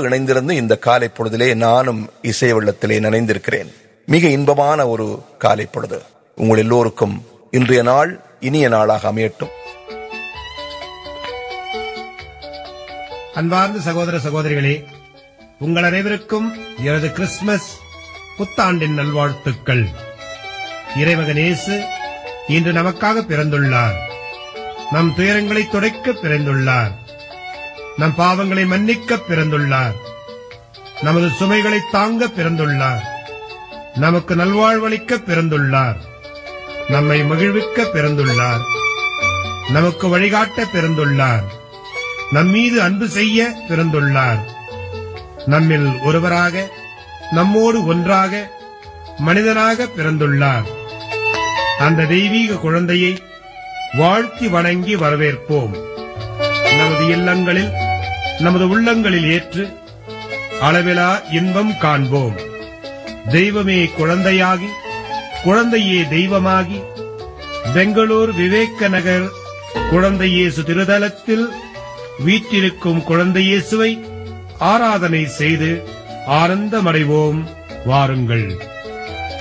இணைந்திருந்து இந்த காலை பொழுதிலே நானும் இசை வெள்ளத்திலே நனைந்திருக்கிறேன் மிக இன்பமான ஒரு காலை பொழுது உங்கள் எல்லோருக்கும் இன்றைய நாள் இனிய நாளாக அமையட்டும் அன்பார்ந்த சகோதர சகோதரிகளே உங்கள் அனைவருக்கும் எனது கிறிஸ்துமஸ் புத்தாண்டின் நல்வாழ்த்துக்கள் இறைமகன் இயேசு இன்று நமக்காக பிறந்துள்ளார் நம் துயரங்களை துடைக்க பிறந்துள்ளார் நம் பாவங்களை மன்னிக்க பிறந்துள்ளார் நமது சுமைகளை தாங்க பிறந்துள்ளார் நமக்கு நல்வாழ்வளிக்க பிறந்துள்ளார் நம்மை மகிழ்விக்க பிறந்துள்ளார் நமக்கு வழிகாட்ட பிறந்துள்ளார் நம் மீது அன்பு செய்ய பிறந்துள்ளார் நம்மில் ஒருவராக நம்மோடு ஒன்றாக மனிதனாக பிறந்துள்ளார் அந்த தெய்வீக குழந்தையை வாழ்த்தி வணங்கி வரவேற்போம் நமது இல்லங்களில் நமது உள்ளங்களில் ஏற்று அளவிலா இன்பம் காண்போம் தெய்வமே குழந்தையாகி குழந்தையே தெய்வமாகி பெங்களூர் விவேக நகர் குழந்தை இயேசு திருதலத்தில் வீற்றிருக்கும் குழந்தை இயேசுவை ஆராதனை செய்து ஆனந்தமடைவோம் வாருங்கள்